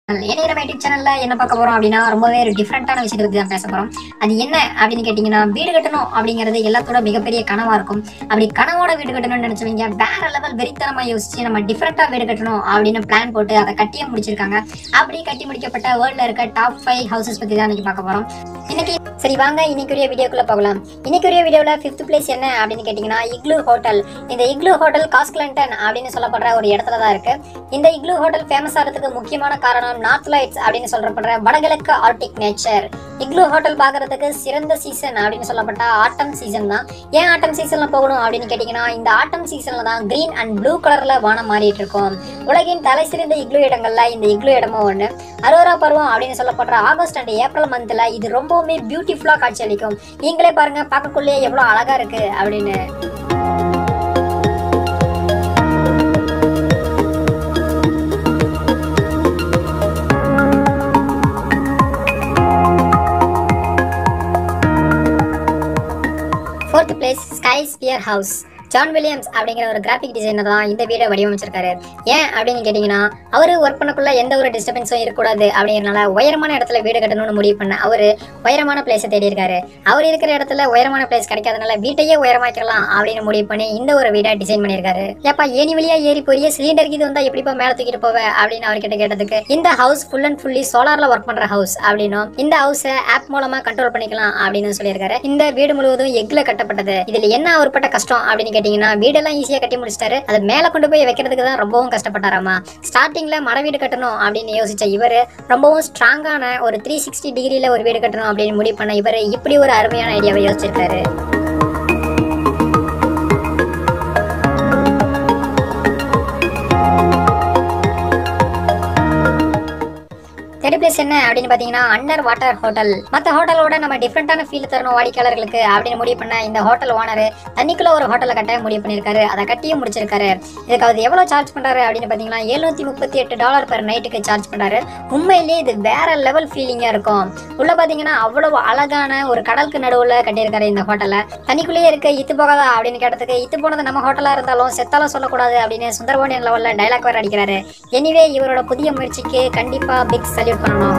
ஏன்னா நம்ம யூடியூப் சேனல்ல என்ன பார்க்க போறோம் அப்படின்னா ரொம்பவே ஒரு டிஃப்ரெண்டான விஷயத்தை பத்தி தான் பேச போறோம் அது என்ன அப்படின்னு கேட்டீங்கன்னா வீடு கட்டணும் அப்படிங்கிறது எல்லாத்தோட மிகப்பெரிய கனவா இருக்கும் அப்படி கனவோட வீடு கட்டணும்னு நினைச்சவங்க வேற லெவல் வெறித்தனமா யோசிச்சு நம்ம டிஃப்ரெண்டா வீடு கட்டணும் அப்படின்னு பிளான் போட்டு அதை கட்டியே முடிச்சிருக்காங்க அப்படி கட்டி முடிக்கப்பட்ட வேர்ல்ட்ல இருக்க டாப் ஃபைவ் ஹவுசஸ் பத்தி தான் இன்னைக்கு பார்க்க போறோம் இன்னைக்கு சரி வாங்க இன்னைக்குரிய வீடியோக்குள்ள போகலாம் இன்னைக்குரிய வீடியோல ஃபிஃப்த் பிளேஸ் என்ன அப்படின்னு கேட்டீங்கன்னா இக்லூ ஹோட்டல் இந்த இக்லூ ஹோட்டல் காஸ்கிலண்டன் அப்படின்னு சொல்லப்படுற ஒரு இடத்துல தான் இருக்கு இந்த இக்லூ ஹோட்டல் ஃபேமஸ் ஆகிறதுக்கு முக்கியமான காரணம் நார்த் லைட்ஸ் அப்படின்னு சொல்லப்படுற வடகிழக்கு ஆர்டிக் நேச்சர் இக்லூ ஹோட்டல் பார்க்கறதுக்கு சிறந்த சீசன் அப்படின்னு சொல்லப்பட்ட ஆட்டம் சீசன் தான் ஏன் ஆட்டம் சீசன்ல போகணும் அப்படின்னு கேட்டீங்கன்னா இந்த ஆட்டம் சீசன்ல தான் கிரீன் அண்ட் ப்ளூ கலர்ல வானம் மாறிட்டு இருக்கும் உலகின் தலை சிறந்த இக்லூ இடங்கள்ல இந்த இக்லூ இடமும் ஒண்ணு அரோரா பருவம் அப்படின்னு சொல்லப்படுற ஆகஸ்ட் அண்ட் ஏப்ரல் மந்த்ல இது ரொம்பவுமே பியூட்டிஃபுல்லா காட்சியளிக்கும் நீங்களே பாருங்க பார்க்கக்குள்ளே எவ்வளவு அழகா இருக்கு அப்படின்னு fourth place sky spear house John Williams அப்படிங்கிற ஒரு கிராஃபிக் டிசைனர் தான் இந்த வீடை வடிவமைச்சிருக்காரு ஏன் அப்படின்னு கேட்டிங்கன்னா அவர் ஒர்க் பண்ணக்குள்ள எந்த ஒரு டிஸ்டர்பன்ஸும் இருக்கக்கூடாது அப்படிங்கிறனால உயரமான இடத்துல வீடு கட்டணும்னு முடிவு பண்ண அவர் உயரமான பிளேஸை தேடி இருக்காரு அவர் இருக்கிற இடத்துல உயரமான பிளேஸ் கிடைக்காதனால வீட்டையே உயரமாக்கலாம் அப்படின்னு முடிவு பண்ணி இந்த ஒரு வீடை டிசைன் பண்ணியிருக்காரு ஏப்பா ஏணி வழியா ஏறி போறிய சிலிண்டருக்கு இது வந்தா எப்படிப்பா மேல தூக்கிட்டு போவ அப்படின்னு அவர்கிட்ட கேட்டதுக்கு இந்த ஹவுஸ் ஃபுல் அண்ட் ஃபுல்லி சோலார்ல ஒர்க் பண்ற ஹவுஸ் அப்படின்னும் இந்த ஹவுஸை ஆப் மூலமா கண்ட்ரோல் பண்ணிக்கலாம் அப்படின்னு சொல்லியிருக்காரு இந்த வீடு முழுவதும் எக்ல கட்டப்பட்டது இதுல என்ன அவர்பட்ட கஷ்டம் அப்படின்னு கேட்டீங்கன்னா வீடெல்லாம் ஈஸியா கட்டி முடிச்சிட்டாரு அது மேல கொண்டு போய் வைக்கிறதுக்கு தான் ரொம்பவும் கஷ்டப்பட்டாராமா ஸ்டார்டிங்ல மர வீடு கட்டணும் அப்படின்னு யோசிச்ச இவரு ரொம்பவும் ஸ்ட்ராங்கான ஒரு த்ரீ சிக்ஸ்டி டிகிரியில ஒரு வீடு கட்டணும் அப்படின்னு முடிவு பண்ண இவரு இப்படி ஒரு அருமையான ஐடியாவை யோசிச்சிருக்காரு தேர்ட் பிளேஸ் என்ன அப்படின்னு பார்த்தீங்கன்னா அண்டர் வாட்டர் ஹோட்டல் மற்ற ஹோட்டலோட நம்ம டிஃப்ரெண்டான ஃபீல் தரணும் வாடிக்கையாளர்களுக்கு அப்படின்னு முடிவு பண்ண இந்த ஹோட்டல் ஓனர் தண்ணிக்குள்ள ஒரு ஹோட்டலை கட்ட முடிவு பண்ணியிருக்காரு அதை கட்டியும் முடிச்சிருக்காரு இதுக்கு அவர் எவ்வளோ சார்ஜ் பண்ணுறாரு அப்படின்னு பார்த்தீங்கன்னா எழுநூத்தி முப்பத்தி எட்டு டாலர் per நைட்டுக்கு சார்ஜ் பண்ணுறாரு உண்மையிலேயே இது வேற லெவல் ஃபீலிங்காக இருக்கும் உள்ள பார்த்தீங்கன்னா அவ்வளவு அழகான ஒரு கடலுக்கு நடுவில் கட்டியிருக்காரு இந்த ஹோட்டலை தண்ணிக்குள்ளேயே இருக்க இத்து போகாதா அப்படின்னு கேட்டதுக்கு இத்து போனது நம்ம ஹோட்டலாக இருந்தாலும் செத்தாலும் சொல்லக்கூடாது அப்படின்னு சுந்தரபாண்டியன் லெவலில் டைலாக் வேறு அடிக்கிறாரு எனிவே இவரோட புதிய முயற்சிக்கு கண்டிப்பாக பிக் சல்யூட் பண்ணணும்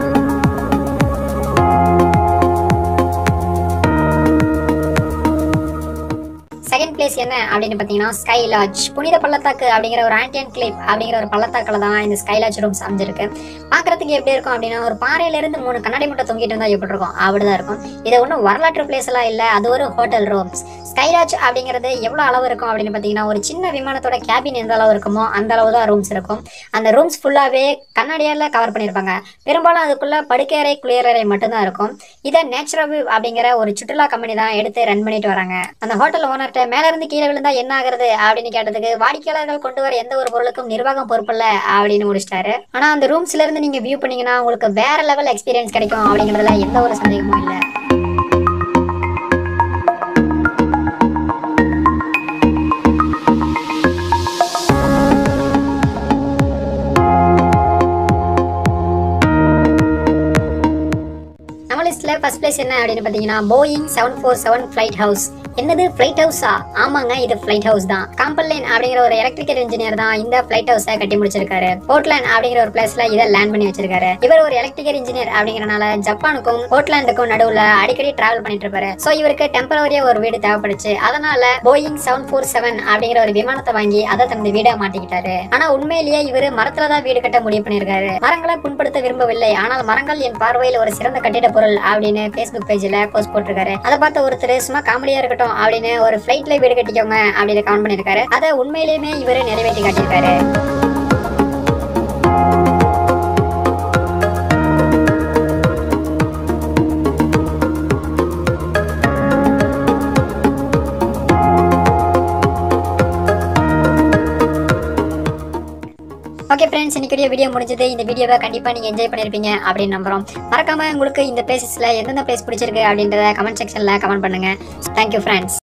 செகண்ட் பிளேஸ் என்ன அப்படின்னு பார்த்தீங்கன்னா ஸ்கை லாட்ஜ் புனித பள்ளத்தாக்கு அப்படிங்கிற ஒரு ஆன்டியன் கிளிப் அப்படிங்கிற ஒரு பள்ளத்தாக்கில் தான் இந்த ஸ்கை லாட்ஜ் ரூம்ஸ் அமைஞ்சிருக்கு பார்க்கறதுக்கு எப்படி இருக்கும் அப்படின்னா ஒரு பாறையில இருந்து மூணு கண்ணாடி மட்டும் தொங்கிட்டு இருந்தா எப்படி இருக்கும் அப்படிதான் இருக்கும் இது ஒன்றும் வரலாற்று பிளேஸ் எல்லாம் இல்லை அது ஒரு ஹோட்டல் ரூம்ஸ் ஸ்கை லாட்ஜ் அப்படிங்கிறது எவ்வளோ அளவு இருக்கும் அப்படின்னு பார்த்தீங்கன்னா ஒரு சின்ன விமானத்தோட கேபின் எந்த அளவு இருக்குமோ அந்த அளவு தான் ரூம்ஸ் இருக்கும் அந்த ரூம்ஸ் ஃபுல்லாகவே கண்ணாடியால் கவர் பண்ணியிருப்பாங்க பெரும்பாலும் அதுக்குள்ள படுக்கையறை குளியலறை மட்டும்தான் இருக்கும் இதை நேச்சுரல் அப்படிங்கிற ஒரு சுற்றுலா கம்பெனி தான் எடுத்து ரன் பண்ணிட்டு வராங்க அந்த ஹோட்டல் ஓனர்கிட்ட மேல இருந்து கீழே விழுந்தா என்ன ஆகுறது அப்படின்னு கேட்டதுக்கு வாடிக்கையாளர்கள் கொண்டு வர எந்த ஒரு பொருளுக்கும் நிர்வாகம் பொறுப்பில்ல அப்படின்னு முடிச்சிட்டாரு ஆனா அந்த ரூம்ஸ்ல இருந்து நீங்க வியூ பண்ணீங்கன்னா உங்களுக்கு வேற லெவல் எக்ஸ்பீரியன்ஸ் கிடைக்கும் அப்படிங்கறதுல எந்த ஒரு சந்தேகமும் இல்லை நம்ம லிஸ்ட்ல ஃபர்ஸ்ட் பிளேஸ் என்ன அப்படின்னு பாத்தீங்கன்னா Boeing seven four seven flight house என்னது ஃபிளைட் ஹவுஸா ஆமாங்க இது ஃபிளைட் ஹவுஸ் தான் காம்பல்லைன் அப்படிங்கிற ஒரு எலக்ட்ரிக்கல் இன்ஜினியர் தான் இந்த ஃபிளைட் ஹவுஸை கட்டி முடிச்சிருக்காரு போர்ட்லேண்ட் அப்படிங்கிற ஒரு பிளேஸ்ல இதை லேண்ட் பண்ணி வச்சிருக்காரு இவர் ஒரு எலக்ட்ரிக்கல் இன்ஜினியர் அப்படிங்கறனால ஜப்பானுக்கும் போர்ட்லாண்டுக்கும் நடுவுல அடிக்கடி டிராவல் பண்ணிட்டு இருப்பாரு சோ இவருக்கு டெம்பரவரியா ஒரு வீடு தேவைப்படுச்சு அதனால போயிங் செவன் ஃபோர் செவன் அப்படிங்கிற ஒரு விமானத்தை வாங்கி அதை தனது வீடா மாட்டிக்கிட்டாரு ஆனா உண்மையிலேயே இவர் மரத்துல தான் வீடு கட்ட முடிவு பண்ணியிருக்காரு மரங்களை புண்படுத்த விரும்பவில்லை ஆனால் மரங்கள் என் பார்வையில் ஒரு சிறந்த கட்டிட பொருள் அப்படின்னு ஃபேஸ்புக் பேஜ்ல போஸ்ட் போட்டிருக்காரு அதை பார்த்த ஒருத்தர் சும்மா காமெடியா இருக்கட்டும் அப்படின்னு ஒரு ஃபிளைட்ல வீடு கட்டிக்கோங்க அப்படின்னு கமெண்ட் பண்ணிருக்காரு அதை உண்மையிலேயுமே இவரு நிறைவேற்றி காட்டியிருக்காரு ஓகே ஃப்ரெண்ட்ஸ் இன்னைக்கு வீடியோ முடிஞ்சது இந்த வீடியோவை கண்டிப்பாக நீங்கள் என்ஜாய் பண்ணியிருப்பீங்க அப்படின்னு நம்புறோம் மறக்காம உங்களுக்கு இந்த பிளேசஸில் எந்தெந்த பிளேஸ் பிடிச்சிருக்கு அப்படின்றத கமெண்ட் செக்ஷனில் கமெண்ட் பண்ணுங்க தேங்க்யூ ஃப்ரெண்ட்ஸ்